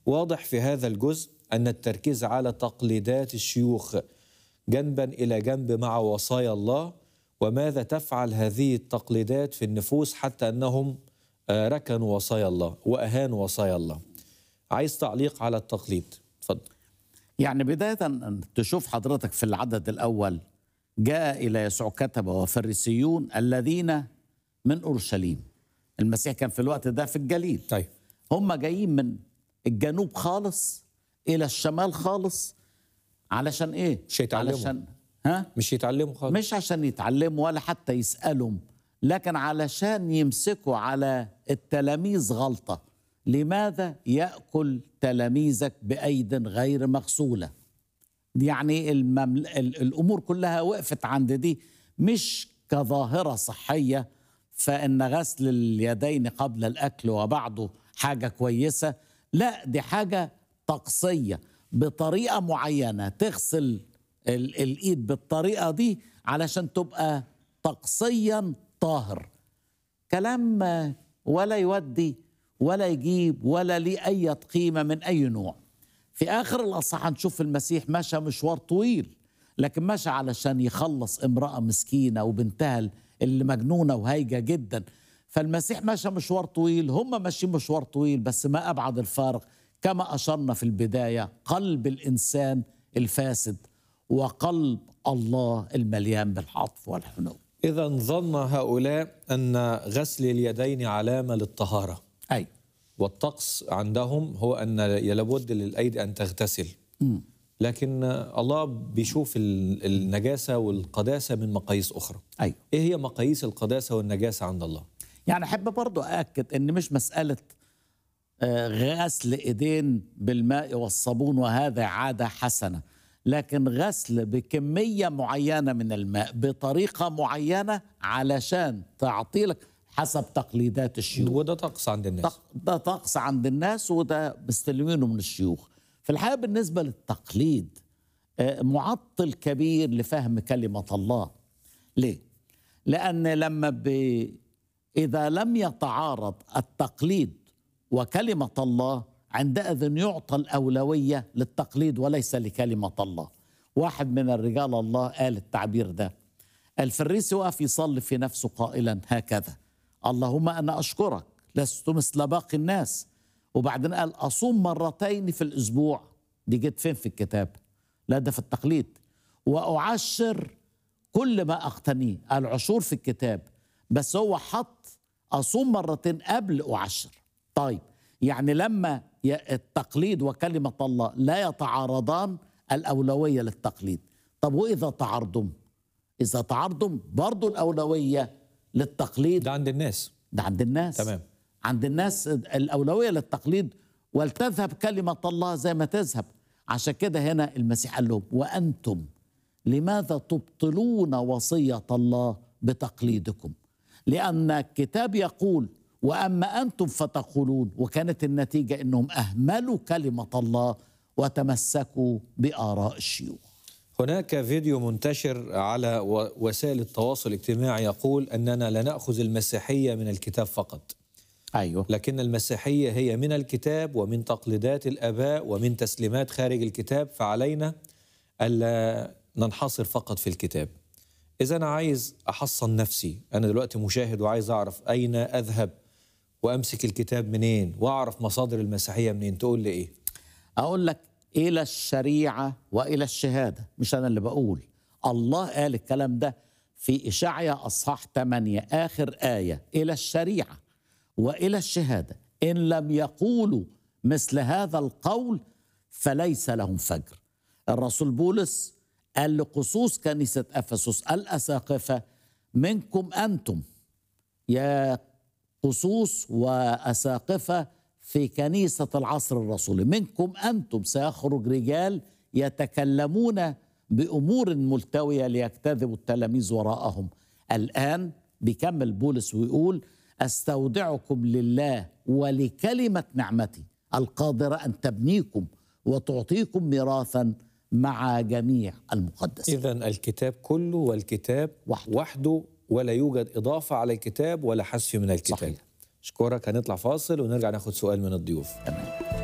واضح في هذا الجزء أن التركيز على تقليدات الشيوخ جنبا إلى جنب مع وصايا الله وماذا تفعل هذه التقليدات في النفوس حتى أنهم آه، ركنوا وصايا الله وأهانوا وصايا الله عايز تعليق على التقليد اتفضل يعني بداية أن تشوف حضرتك في العدد الأول جاء إلى يسوع كتبة وفريسيون الذين من أورشليم المسيح كان في الوقت ده في الجليل طيب هم جايين من الجنوب خالص إلى الشمال خالص علشان إيه؟ مش هيتعلموا. علشان ها؟ مش يتعلموا خالص مش عشان يتعلموا ولا حتى يسألهم لكن علشان يمسكوا على التلاميذ غلطة لماذا يأكل تلاميذك بأيد غير مغسولة يعني الممل... ال- الأمور كلها وقفت عند دي مش كظاهرة صحية فإن غسل اليدين قبل الأكل وبعده حاجة كويسة لا دي حاجة طقسية بطريقة معينة تغسل ال- الإيد بالطريقة دي علشان تبقى طقسيا طاهر كلام ولا يودي ولا يجيب ولا ليه أي قيمة من أي نوع في آخر الأصحاح نشوف المسيح مشى مشوار طويل لكن مشى علشان يخلص امرأة مسكينة وبنتها اللي مجنونة وهايجة جدا فالمسيح مشى مشوار طويل هم ماشيين مشوار طويل بس ما أبعد الفارق كما أشرنا في البداية قلب الإنسان الفاسد وقلب الله المليان بالعطف والحنو إذا ظن هؤلاء أن غسل اليدين علامة للطهارة أي والطقس عندهم هو أن لابد للأيدي أن تغتسل لكن الله بيشوف ال- النجاسة والقداسة من مقاييس أخرى أي إيه هي مقاييس القداسة والنجاسة عند الله؟ يعني أحب برضو أأكد أن مش مسألة آه، غسل إيدين بالماء والصابون وهذا عادة حسنة لكن غسل بكمية معينة من الماء بطريقة معينة علشان تعطي لك حسب تقليدات الشيوخ وده طقس عند الناس طق- ده طقس عند الناس وده مستلمينه من الشيوخ في الحقيقة بالنسبة للتقليد آه، معطل كبير لفهم كلمة الله ليه؟ لأن لما ب... إذا لم يتعارض التقليد وكلمة الله عندئذ يعطى الأولوية للتقليد وليس لكلمة الله واحد من الرجال الله قال التعبير ده الفريسي وقف يصلي في نفسه قائلا هكذا اللهم أنا أشكرك لست مثل باقي الناس وبعدين قال أصوم مرتين في الأسبوع دي جت فين في الكتاب لا ده في التقليد وأعشر كل ما أقتنيه العشور في الكتاب بس هو حط أصوم مرتين قبل أعشر طيب يعني لما ي- التقليد وكلمة الله لا يتعارضان الأولوية للتقليد طب وإذا تعارضوا إذا تعارضوا برضو الأولوية للتقليد ده عند الناس ده عند الناس تمام. عند الناس الأولوية للتقليد ولتذهب كلمة الله زي ما تذهب عشان كده هنا المسيح قال لهم وأنتم لماذا تبطلون وصية الله بتقليدكم لأن الكتاب يقول وأما أنتم فتقولون وكانت النتيجة أنهم أهملوا كلمة الله وتمسكوا بآراء الشيوخ هناك فيديو منتشر على و- وسائل التواصل الاجتماعي يقول أننا لا نأخذ المسيحية من الكتاب فقط أيوه لكن المسيحية هي من الكتاب ومن تقليدات الآباء ومن تسليمات خارج الكتاب فعلينا ألا ننحصر فقط في الكتاب إذا أنا عايز أحصن نفسي أنا دلوقتي مشاهد وعايز أعرف أين أذهب وأمسك الكتاب منين وأعرف مصادر المسيحية منين تقول لي إيه أقول لك إلى الشريعة وإلى الشهادة مش أنا اللي بقول الله قال الكلام ده في إشعيا أصحاح 8 آخر آية إلى الشريعة وإلى الشهادة إن لم يقولوا مثل هذا القول فليس لهم فجر الرسول بولس قال لقصوص كنيسة أفسس الأساقفة منكم أنتم يا قصوص وأساقفة في كنيسة العصر الرسولي منكم أنتم سيخرج رجال يتكلمون بأمور ملتوية ليجتذبوا التلاميذ وراءهم الآن بيكمل بولس ويقول أستودعكم لله ولكلمة نعمتي القادرة أن تبنيكم وتعطيكم ميراثا مع جميع المقدسين إذا الكتاب كله والكتاب وحده. وحده ولا يوجد إضافة على الكتاب ولا حذف من الكتاب صحيح. أشكرك هنطلع فاصل ونرجع ناخد سؤال من الضيوف تمام